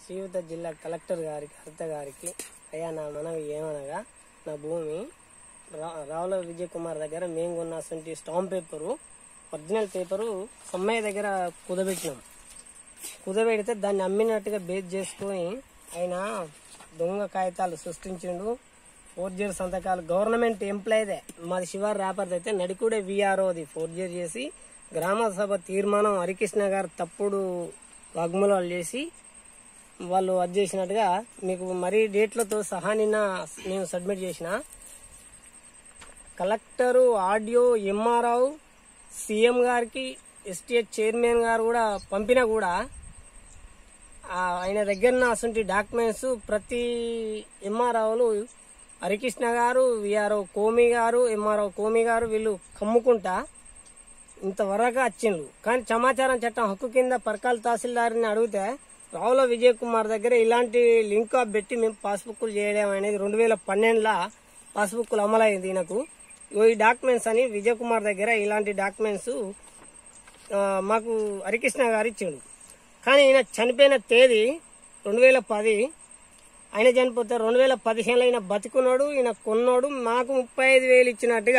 శ్రీయుత జిల్లా కలెక్టర్ గారికి హరిత గారికి అయ్యా నా మనవి ఏమనగా నా భూమి రా- రావుల విజయ్ కుమార్ దగ్గర మేము కొన్నటువంటి stamp paper original paper Sammaiah దగ్గర కుదబెట్టినాం కుదబెడితే దాన్ని అమ్మినట్టుగా బేస్ చేసుకొని ఆయన దొంగ కాగితాలు సృష్టించిండు ఫోర్జరీ సంతకాలు గవర్నమెంట్ ఎంప్లాయీదే మాది శివారు ర్యాపర్ది అయితే నడికూడే విఆర్ఓది ఫోర్జరీ చేసి గ్రామ సభ తీర్మానం హరికృష్ణ గారు తప్పుడు వాగ్మూలాలు చేసి వాళ్ళు అది చేసినట్టుగా మీకు మరీ డేట్లతో సహా నిన్న నేను సబ్మిట్ చేసిన కలెక్టరు ఆడియో ఎంఆర్ఓ సీఎం గారికి ఎస్టీఎస్ చైర్మన్ గారు కూడా పంపినా కూడా ఆ ఆయన దగ్గర అసంటి డాక్యుమెంట్స్ ప్రతి ఎంఆర్ఓలు హరికృష్ణ గారు విఆర్ఓ కోమి గారు ఎంఆర్ఓ కోమి గారు వీళ్ళు కమ్ముకుంటా ఇంతవరకు వచ్చిండ్రు కానీ సమాచారం చట్టం హక్కు కింద పరకాల తహసీల్దార్ని అడిగితే రావుల విజయ్ కుమార్ దగ్గర ఇలాంటి లింక్ ఆఫ్ పెట్టి మేము పాస్బుక్లు చేయడం అనేది రెండు వేల పన్నెండులో పాస్బుక్లు అమలైంది ఈయనకు ఇగో ఈ డాక్యుమెంట్స్ అని విజయ్ కుమార్ దగ్గర ఇలాంటి డాక్యుమెంట్స్ ఆ, మాకు హరికృష్ణ గారు ఇచ్చిండు కానీ ఈయన చనిపోయిన తేదీ రెండు వేల పది ఆయన చనిపోతే రెండు వేల పదిహేనులో ఈయన బతికున్నాడు ఈయన కొన్నాడు మాకు ముప్పై ఐదు వేలు ఇచ్చినట్టుగా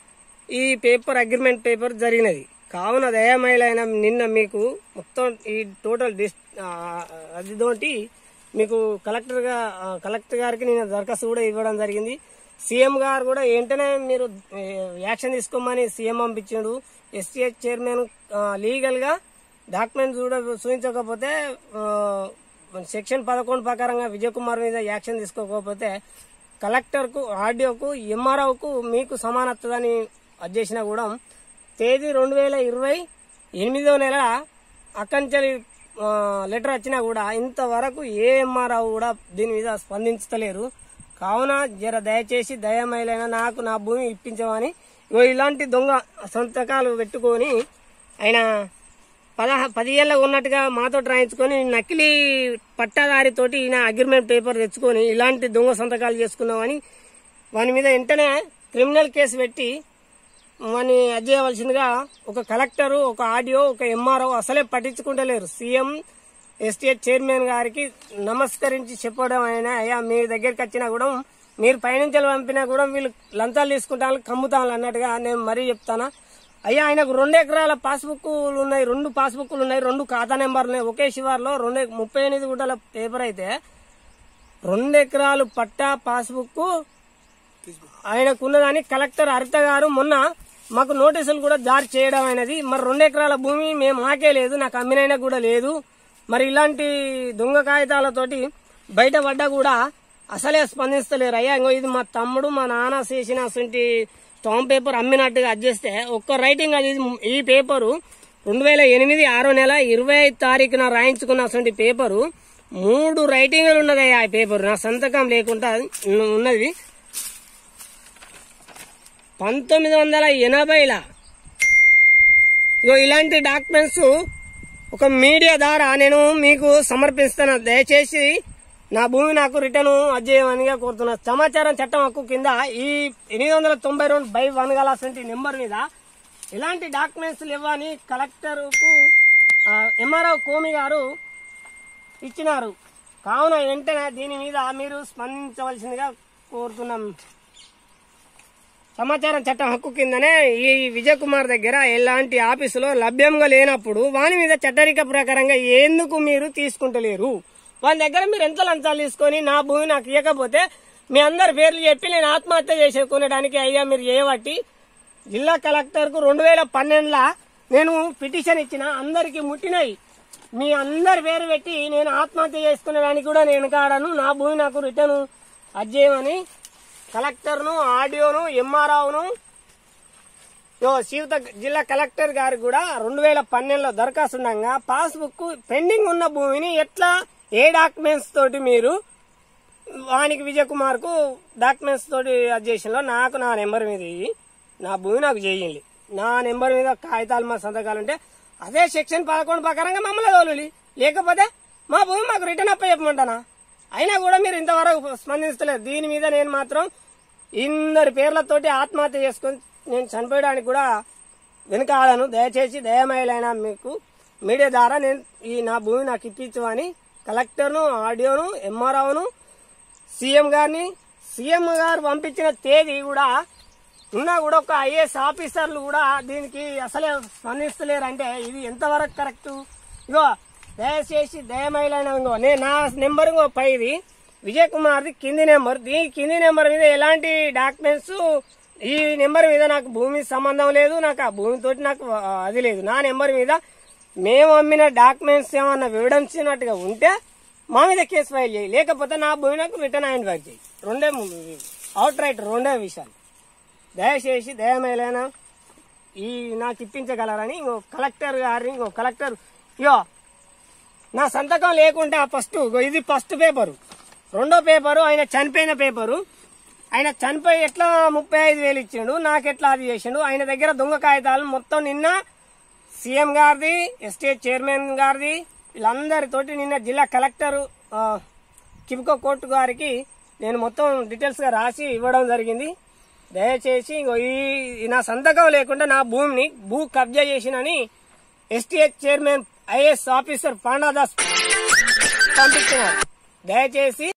ఈ పేపర్ అగ్రిమెంట్ పేపర్ జరిగినది కావున దయామయులైన నిన్న మీకు మొత్తం ఈ టోటల్ డిస్ ఆ, అదితోటి మీకు కలెక్టర్ గా ఆ, కలెక్టర్ గారికి నేను దరఖాస్తు కూడా ఇవ్వడం జరిగింది సీఎం గారు కూడా వెంటనే మీరు ఏ, యాక్షన్ తీసుకోమని సీఎం పంపించాడు ఎస్టీఎస్ చైర్మన్ లీగల్ గా డాక్యుమెంట్ చూడ చూపించకపోతే ఆ, సెక్షన్ పదకొండు ప్రకారంగా విజయ్ కుమార్ మీద యాక్షన్ తీసుకోకపోతే కలెక్టర్కు ఆర్డీఓకు ఎంఆర్ఓకు మీకు సమానత్వదని అది చేసినా కూడా తేదీ రెండు వేల ఇరవై ఎనిమిదో నెల అక్కడి లెటర్ వచ్చినా కూడా ఇంతవరకు ఏ ఎంఆర్ఓ కూడా దీని మీద స్పందించలేరు కావున జర దయచేసి దయమైలైన నాకు నా భూమి ఇప్పించమని ఇగో ఇలాంటి దొంగ సంతకాలు పెట్టుకొని ఆయన పదహ పది ఏళ్ళ ఉన్నట్టుగా మాతో రాయించుకొని నకిలీ పట్టాదారితోటి ఈయన అగ్రిమెంట్ పేపర్ తెచ్చుకొని ఇలాంటి దొంగ సంతకాలు చేసుకున్నామని వాని మీద వెంటనే క్రిమినల్ కేసు పెట్టి వాని అది చేయవలసిందిగా ఒక కలెక్టరు ఒక ఆడియో ఒక ఎంఆర్ఓ అసలే పట్టించుకుంటలేరు సీఎం ఎస్టీఎస్ చైర్మన్ గారికి నమస్కరించి చెప్పడం ఆయన అయ్యా మీ దగ్గరికి వచ్చినా కూడా మీరు పైనుంచి పంపినా కూడా వీళ్ళు లంచాలు తీసుకుంటాను కమ్ముతాను అన్నట్టుగా నేను మరీ చెప్తానా అయ్యా ఆయనకు రెండు ఎకరాల పాస్బుక్లు ఉన్నాయి రెండు పాస్బుక్లు ఉన్నాయి రెండు ఖాతా నెంబర్లు ఉన్నాయి ఒకే శివార్లో రెండు ముప్పై ఎనిమిది గుంటల పేపర్ అయితే రెండు ఎకరాలు పట్టా పాస్బుక్ ఆయనకున్నదని కలెక్టర్ హరిత గారు మొన్న మాకు నోటీసులు కూడా జారీ చేయడం అనేది మరి రెండు ఎకరాల భూమి మేము మాకే లేదు నాకు అమ్మినైనా కూడా లేదు మరి ఇలాంటి దొంగ కాగితాలతోటి బయటపడ్డా కూడా అసలే స్పందిస్తలేరు అయ్యా ఇంకో ఇది మా తమ్ముడు మా నాన్న చేసిన అసంటి స్టాంప్ పేపర్ అమ్మినట్టుగా అది చేస్తే ఒక్క రైటింగ్ అది ఈ పేపరు రెండు వేల ఎనిమిది ఆరో నెల ఇరవై ఐదు తారీఖున రాయించుకున్న అసంటి పేపరు మూడు రైటింగ్లు ఉన్నది ఆ పేపర్ నా సంతకం లేకుండా ఉన్నది పంతొమ్మిది వందల ఎనభైలా ఇగో ఇలాంటి డాక్యుమెంట్స్ ఒక మీడియా ద్వారా నేను మీకు సమర్పిస్తాను దయచేసి నా భూమి నాకు రిటర్న్ అజేయమనిగా కోరుతున్నా సమాచారం చట్టం హక్కు కింద ఈ ఎనిమిది వందల తొంభై రెండు బై వన్ గలాసంటి నెంబర్ మీద ఇలాంటి డాక్యుమెంట్స్ ఇవ్వని కలెక్టర్కు ఎంఆర్ఓ కోమి గారు ఇచ్చినారు కావున వెంటనే దీని మీద మీరు స్పందించవలసిందిగా కోరుతున్నాం సమాచారం చట్టం హక్కు కిందనే ఈ విజయ్ కుమార్ దగ్గర ఎలాంటి ఆఫీసులో లభ్యంగా లేనప్పుడు వాని మీద చట్టరిక ప్రకారంగా ఎందుకు మీరు తీసుకుంటలేరు వాని దగ్గర మీరు ఎంత లంచాలు తీసుకొని నా భూమి నాకు ఇవ్వకపోతే మీ అందరి పేర్లు చెప్పి నేను ఆత్మహత్య చేసుకునేడానికి అయ్యా మీరు చేయబట్టి జిల్లా కలెక్టర్ కు రెండు వేల పన్నెండులా నేను పిటిషన్ ఇచ్చిన అందరికి ముట్టినాయి మీ అందరి పేరు పెట్టి నేను ఆత్మహత్య చేసుకునేదానికి కూడా నేను కాడను నా భూమి నాకు రిటర్న్ అజ్జేయమని కలెక్టర్ను ఆడియోను ఎంఆర్ఓను శివత జిల్లా కలెక్టర్ గారికి కూడా రెండు వేల పన్నెండులో దరఖాస్తు ఉండగా పాస్బుక్ పెండింగ్ ఉన్న భూమిని ఎట్లా ఏ డాక్యుమెంట్స్ తోటి మీరు వానికి విజయ్ కుమార్ కు డాక్యుమెంట్స్ తోటి అది చేసినలో నాకు నా నెంబర్ మీద ఇయ్యి నా భూమి నాకు చేయండి నా నెంబర్ మీద కాగితాలు మా సంతకాలు ఉంటే అదే సెక్షన్ పదకొండు ప్రకారంగా మమ్మల్ని తోలులి లేకపోతే మా భూమి మాకు రిటర్న్ అప్ప చెప్పమంటానా అయినా కూడా మీరు ఇంతవరకు స్పందిస్తలేదు దీని మీద నేను మాత్రం ఇందరి పేర్లతోటి ఆత్మహత్య చేసుకొని నేను చనిపోయడానికి కూడా వెనుకాడను దయచేసి దయమయులైన మీకు మీడియా ద్వారా నేను ఈ నా భూమి నాకు ఇప్పించమని కలెక్టర్ను ఆడియోను ఎంఆర్ఓను సీఎం గారిని సీఎం గారు పంపించిన తేదీ కూడా ఉన్నా కూడా ఒక ఐఏఎస్ ఆఫీసర్లు కూడా దీనికి అసలే స్పందిస్తలేరు అంటే ఇది ఎంతవరకు కరెక్ట్ ఇగో దయచేసి దయమైలైన ఇంకో నేను నా నెంబర్ ఇంకో పైది విజయ్ కుమార్ది కింది నెంబర్ ఈ కింది నెంబర్ మీద ఎలాంటి డాక్యుమెంట్స్ ఈ నెంబర్ మీద నాకు భూమి సంబంధం లేదు నాకు ఆ భూమితోటి నాకు ఆ, అది లేదు నా నెంబర్ మీద మేము అమ్మిన డాక్యుమెంట్స్ ఏమన్నా వివరించినట్టుగా ఉంటే మా మీద కేసు ఫైల్ చేయి లేకపోతే నా భూమి నాకు రిటర్న్ హ్యాండ్ బ్యాక్ చేయి రెండే అవుట్ రైట్ రెండే విషయాలు దయచేసి దయమేలైన ఈ నాకు ఇప్పించగలరని ఇంకో కలెక్టర్ గారిని ఇంకో కలెక్టర్ ఇగో నా సంతకం లేకుండా ఫస్ట్ ఇగో ఇది ఫస్ట్ పేపరు రెండో పేపరు ఆయన చనిపోయిన పేపరు ఆయన చనిపోయి ఎట్లా ముప్పై ఐదు వేలు ఇచ్చిండు నాకు ఎట్లా అది చేసిండు ఆయన దగ్గర దొంగ కాగితాలు మొత్తం నిన్న సీఎం గారిది ఎస్టేట్ చైర్మన్ గారిది వీళ్ళందరితోటి నిన్న జిల్లా కలెక్టర్ ఆ, కిమ్కో కోర్టు గారికి నేను మొత్తం డీటెయిల్స్ గా రాసి ఇవ్వడం జరిగింది దయచేసి ఇంకో ఈ ఈ నా సంతకం లేకుండా నా భూమిని భూ కబ్జా చేసినని STH chairman IAS officer Pandadas పంపించినారు దయచేసి